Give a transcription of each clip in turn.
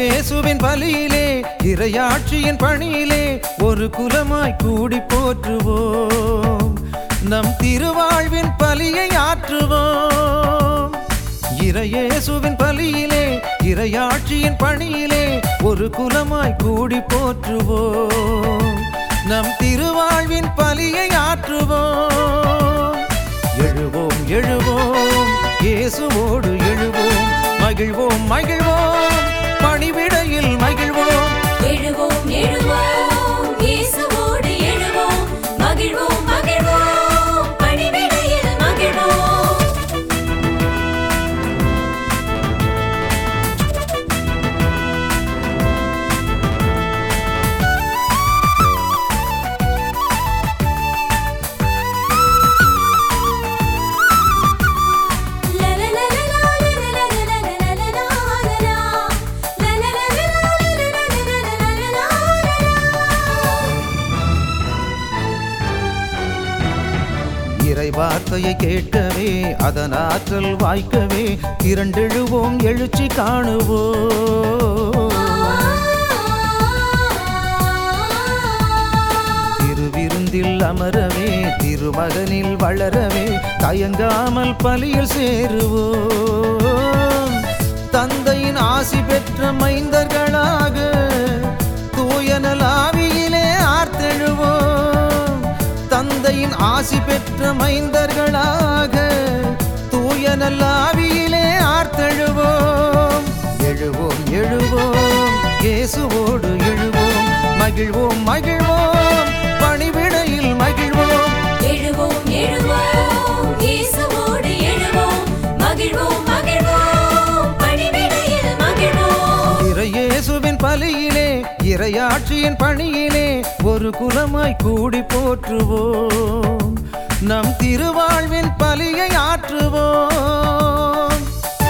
இறையேசுவின் பலியிலே இறையாட்சியின் பணியிலே ஒரு குலமாய் கூடி போற்றுவோம் நம் திருவாழ்வின் பலியை ஆற்றுவோம் இறையேசுவின் பலியிலே இறையாட்சியின் பணியிலே ஒரு குலமாய் கூடி போற்றுவோம் நம் திருவாழ்வின் பலியை ஆற்றுவோம் எழுவோம் எழுவோம் இயேசுவோடு எழுவோம் மகிழ்வோம் மகிழ்வோம் பணிவிடையில் மகிழ்வோம் எழுவோம் எழுவோம் இயேசுவோடு எழுவோம் மகிழ்வோம் மகிழ்வோம் பணிவிடையில் மகிழ்வோம் இறை வார்த்தையை கேட்கவே அதன் ஆற்றல் வாய்க்கவே இரண்டெழுவோம் எழுச்சி காணுவோம் திருவிருந்தில் அமரவே திருமகனில் வளரவே தயங்காமல் பலியில் சேருவோம் தந்தையின் ஆசி பெற்ற மைந்தர்களாக தூயனலாவியிலே ஆர்த்தெழுவோம் தந்தையின் ஆசி பெற்ற மைந்தர்களாக தூயனலாவியிலே ஆர்த்தெழுவோம் எழுவோம் எழுவோம் இயேசுவோடு எழுவோம் மகிழ்வோம் மகிழ்வோம் பணிவிடையில் மகிழ்வோம் எழுவோம் எழுவோம் இயேசுவோடு எழுவோம் மகிழ்வோம் மகிழ்வோம் பணிவிடையில் மகிழ்வோம் இறையேசுவின் பலியிலே இறையாட்சியின் பணியிலே ஒரு குலமாய் கூடி போற்றுவோம் நம் திருவாழ்வின் பலியை ஆற்றுவோம்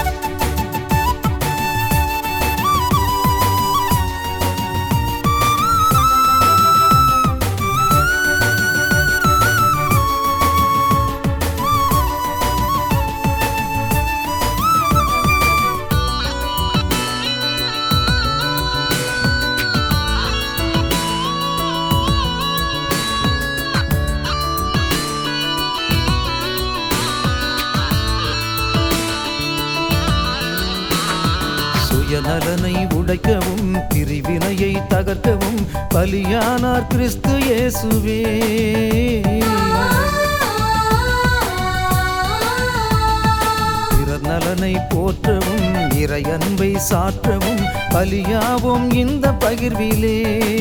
சுயநலனை உடைக்கவும் பிரிவினையை தகர்க்கவும் பலியானார் கிறிஸ்து இயேசுவே பிறர் நலனை போற்றவும் இறையன்பை சாற்றவும் பலியாவும் இந்த பகிர்விலே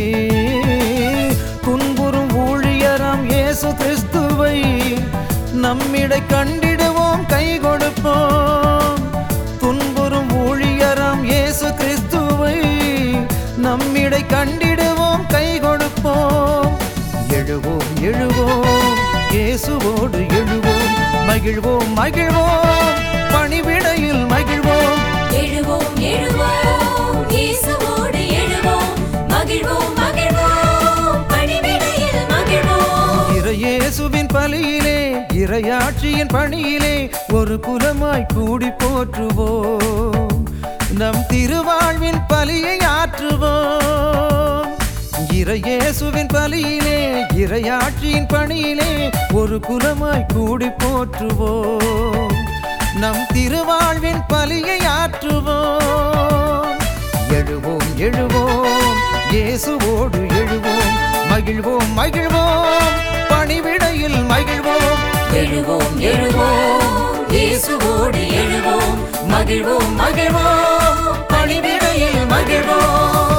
துன்புறும் ஊழியராம் இயேசு கிறிஸ்துவை நம்மிடை கண்டிடுவோம் கை கொடுப்போம் துன்புறும் ஊழியராம் இயேசு கிறிஸ்துவை நம்மிடை கண்டிடுவோம் கை கொடுப்போம் எழுவோம் எழுவோம் இயேசுவோடு எழுவோம் மகிழ்வோம் மகிழ்வோம் பணிவிடையில் மகிழ்வோம் எழுவோம் எழுவோம் இயேசுவோடு எழுவோம் மகிழ்வோம் மகிழ்வோம் பணிவிடையில் மகிழ்வோம் இறையேசுவின் பலியிலே இறையாட்சியின் பணியிலே ஒரு குலமாய் கூடி போற்றுவோம் நம் திருவாழ்வின் பலியை ஆற்றுவோம் இறையேசுவின் பலியிலே இறையாட்சியின் பணியிலே ஒரு குலமாய் கூடி போற்றுவோம் நம் திருவாழ்வின் பலியை ஆற்றுவோம் எழுவோம் எழுவோம் இயேசுவோடு எழுவோம் மகிழ்வோம் மகிழ்வோம் பணிவிடையில் மகிழ்வோம் எழுவோம் எழுவோம் இயேசுவோடு எழுவோம் மகிழ்வோம் மகிழ்வோம் பணிவிடையில் மகிழ்வோம்